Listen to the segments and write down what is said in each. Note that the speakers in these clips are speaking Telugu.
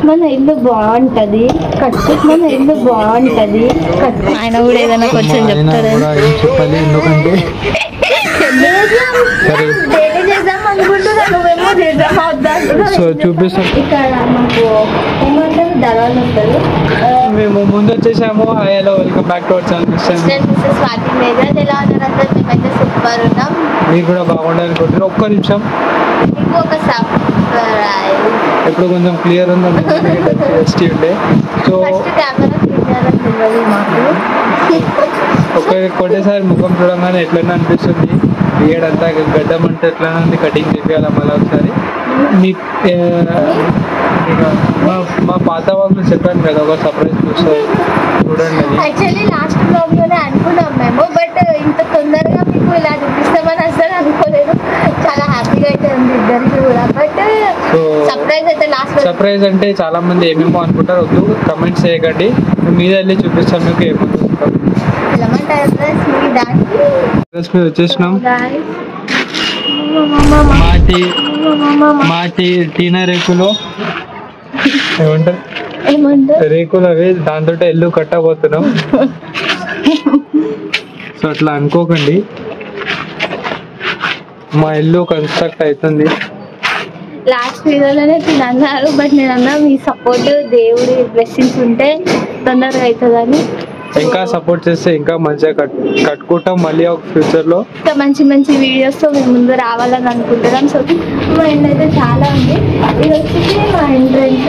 మన ఇల్లు బాగుంటది కట్టు మన ఇల్లు బాగుంటది కట్టు ఆయన కూడా ఏదైనా కొంచెం ఆయన చెప్తారని కూడా ఏం చెప్పాలి ఎందుకంటే సరే డైలీ చేద్దాం అనుకుంటున్నా నువ్వేమో చేద్దాం వద్దా అంటున్నావు. సో చూపిస్తాం ఇక్కడ మాకు ఏమంటారు దళాలు ఉంటారు మేము ముందు వచ్చేసాము hi hello welcome back to our channel mister missus Swathi major ఎలా ఉన్నారు అందరు మేమైతే సూపర్ ఉన్నాం మీరు కూడా బాగుండాలనుకుంటున్నారు ఒక్క నిమిషం మీకు ఒక సర్ప్రైజ్ ఇప్పుడు కొంచెం క్లియర్ ఉంది ఎస్టీ ఉండే సో ఫస్ట్ కెమెరా క్లియర్ అని తెలియదు మాకు ఒక్క ఒకటేసారి ముఖం చూడగానే ఎట్లన్నా అనిపిస్తుంది బియ్యడంతా గడ్డం అంటే ఎట్లన్నా ఉంది కటింగ్ చేయాలి మళ్ళీ ఒకసారి మీ ఆ, ఇక మా మా పాత వాళ్ళు చెప్పాను కదా ఒక సర్ప్రైజ్ చూస్తారు చూడండి అది యాక్చువల్లీ లాస్ట్ బ్లాగ్ లోనే అనుకున్నాం మేము బట్ ఇంత తొందరగా మీకు ఇలా చూపిస్తామని అసలు అనుకోలేదు చాలా హ్యాపీగా అయితే ఉంది ఇద్దరికి కూడా బట్ సో సర్ప్రైజ్ అయితే లాస్ట్ సర్ప్రైజ్ అంటే చాలా మంది ఏమేమో అనుకుంటారు వద్దు కమెంట్స్ చేయకండి మేము మీద వెళ్ళి చూపిస్తాం మీకు ఏమవుతుంది లెమన్ టైర్స్ మీ దానికి డ్రెస్ మీద వచ్చేసినాం Guys. మాటి మాటి టీనా రేకులు ఏమంటారు ఏమంటారు రేకులు అవి దాంతో ఇల్లు కట్టబోతున్నాం సో అట్లా అనుకోకండి మా ఇల్లు కన్స్ట్రక్ట్ అవుతుంది లాస్ట్ వీడియోలోనే నేను అన్నారు బట్ నేను అన్నా మీ సపోర్ట్ దేవుడి బ్లెస్సింగ్స్ ఉంటే తొందరగా అవుతుందని ఇంకా సపోర్ట్ చేస్తే ఇంకా మంచిగా కట్ కట్టుకుంటాం మళ్ళీ ఒక ఫ్యూచర్లో ఇంకా మంచి మంచి వీడియోస్తో మేము ముందు రావాలని అనుకుంటున్నాం సో మా ఇంటి అయితే చాలా ఉంది ఇది వచ్చేసి మా ఎంట్రన్స్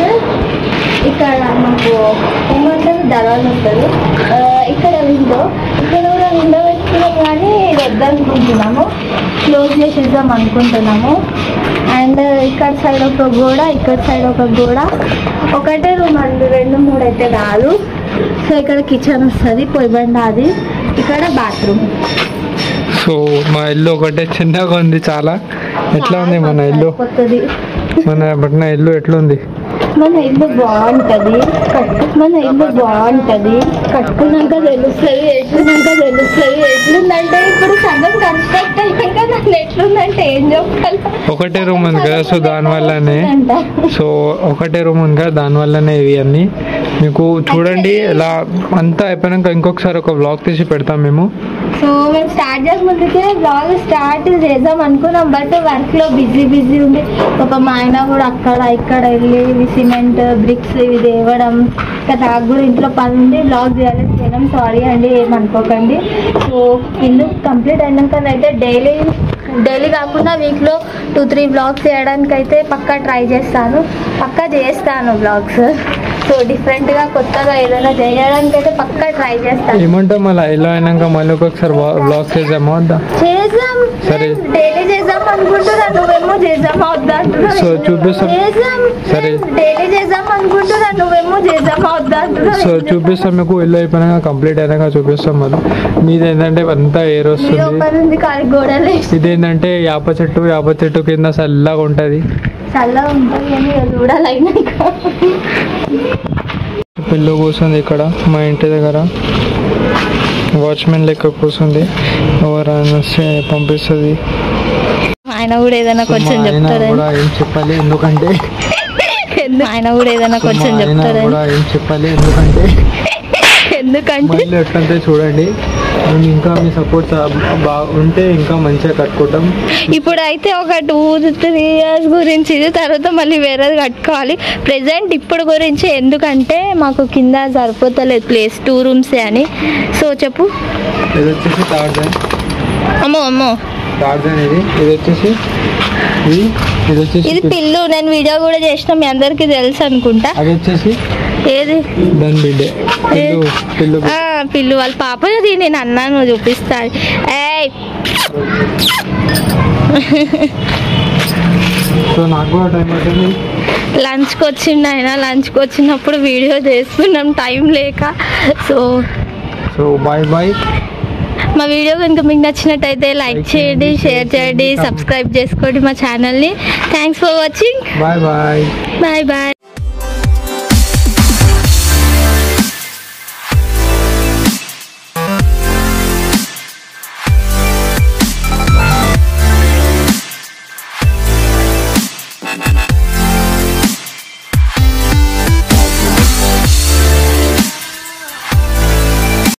ఇక్కడ మాకు ఏమంటారు దళాలు ఉంటారు ఆ, ఇక్కడ విండో ఇక్కడ కూడా విండో పెట్టుకున్నాం కానీ ఇది వద్దనుకుంటున్నాము క్లోజ్ చేసేద్దాం అనుకుంటున్నాము అండ్ ఇక్కడ సైడ్ ఒక గోడ ఇక్కడ సైడ్ ఒక గోడ ఒకటే రూమ్ అండి రెండు మూడు అయితే కాదు సో ఇక్కడ కిచెన్ వస్తుంది పొయ్యి బండ అది ఇక్కడ బాత్రూమ్ సో మా ఇల్లు ఒకటే చిన్నగా ఉంది చాలా ఎట్లా ఉంది మన ఇల్లు కొత్తది మన మన ఇల్లు ఎట్లుంది మన ఇల్లు బాగుంటది కట్టు మన ఇల్లు బాగుంటది కట్టుకున్నాక తెలుస్తుంది ఎట్లున్నాక తెలుస్తుంది ఎట్లుందంటే ఇప్పుడు సగం కన్స్ట్రక్ట్ అయ్యాక నన్ను ఎట్లుందంటే ఏం చెప్పాలి ఒకటే రూమ్ ఉంది కదా సో దానివల్లనే అంట. సో ఒకటే రూమ్ ఉంది కదా దానివల్లనే ఇవి అన్నీ మీకు చూడండి ఇలా అంతా అయిపోయినాక ఇంకొకసారి ఒక బ్లాగ్ తీసి పెడతాం మేము సో మేము స్టార్ట్ చేసే ముందుకే బ్లాగ్ స్టార్ట్ చేద్దాం అనుకున్నాం బట్ వర్క్ లో బిజీ బిజీ ఉంది ఒక మా ఆయన కూడా అక్కడ ఇక్కడ వెళ్ళి ఇవి సిమెంట్ బ్రిక్స్ ఇవి తేవడం ఇంకా నాకు కూడా ఇంట్లో పని ఉంది బ్లాగ్ చేయాలని చేయడం సారీ అండి ఏమనుకోకండి సో ఇల్లు కంప్లీట్ అయినాక అయితే డైలీ డైలీ కాకుండా వీక్లో టూ త్రీ బ్లాగ్స్ చేయడానికి అయితే పక్కా ట్రై చేస్తాను పక్కా చేస్తాను బ్లాగ్స్ సో డిఫరెంట్గా కొత్తగా ఏదైనా చేయడానికి అయితే పక్కా ట్రై చేస్తాను ఏమంటాం మళ్ళీ ఇలా అయినాక మళ్ళీ ఒక్కొక్కసారి బ్లాగ్ చేద్దామా వద్దా చేద్దాం సరే. డైలీ చేద్దాం అనుకుంటున్నా నువ్వేమో చేద్దామా వద్దా అంటున్నావు. సో చూపిస్తాం. చేద్దాం సరే. డైలీ చేద్దాం అనుకుంటున్నా నువ్వేమో చేద్దామా వద్దా అంటున్నావు. సో చూపిస్తాం మీకు ఇల్లు అయిపోయినాక కంప్లీట్ అయినాక చూపిస్తాం మళ్ళీ మీది ఏంటంటే అంతా ఎయిర్ ఇది వస్తుంది ఓపెన్ ఉంది కాలి గోడలు ఇదేంటంటే యాప చెట్టు యాప చెట్టు కింద చల్లగా ఉంటుంది చల్లగా ఉంటుంది కానీ ఇక చూడాలి అయినాక పిల్లు కూర్చుంది ఇక్కడ మా ఇంటి దగ్గర వాచ్మెన్ లెక్క కూర్చుంది ఎవరైనా వస్తే పంపిస్తుంది ఆయన కూడా ఏదైనా కొంచెం మా ఆయన చెప్తారని కూడా ఏం చెప్పాలి ఎందుకంటే ఆయన కూడా ఏదైనా కొంచెం మా ఆయన చెప్తారని కూడా ఏం చెప్పాలి ఎందుకంటే ఎందుకంటే మళ్ళీ ఎట్లంటే చూడండి మేము ఇంకా మీ సపోర్ట్ బాగా ఉంటే ఇంకా మంచిగా కట్టుకుంటాం ఇప్పుడు అయితే ఒక టూ త్రీ ఇయర్స్ గురించి తర్వాత మళ్ళీ వేరేది కట్టుకోవాలి ప్రెసెంట్ ఇప్పుడు గురించి ఎందుకంటే మాకు కింద సరిపోతలేదు ప్లేస్ టూ రూమ్సే అని సో చెప్పు ఇది వచ్చేసి టార్జన్ అమ్మో అమ్మో టార్జన్ ఇది ఇది వచ్చేసి ఇది ఇది వచ్చేసి ఇది పిల్లు నేను వీడియో కూడా చేసిన మీ అందరికీ తెలుసు అనుకుంటా అది వచ్చేసి ఏది దాని బిడ్డే పిల్లు పిల్లు ఆ, పిల్లు వాళ్ళ పాపది నేను అన్నాను చూపిస్తా ఏయ్ సో నాకు కూడా టైం పడుతుంది లంచ్కి వచ్చిండు ఆయన లంచ్కి వచ్చినప్పుడు వీడియో చేస్తున్నాం టైం లేక సో సో బాయ్ బాయ్ మా వీడియో కనుక మీకు నచ్చినట్టయితే లైక్ చేయండి షేర్ చేయండి సబ్స్క్రైబ్ చేసుకోండి మా ఛానల్ని thanks for watching bye bye bye bye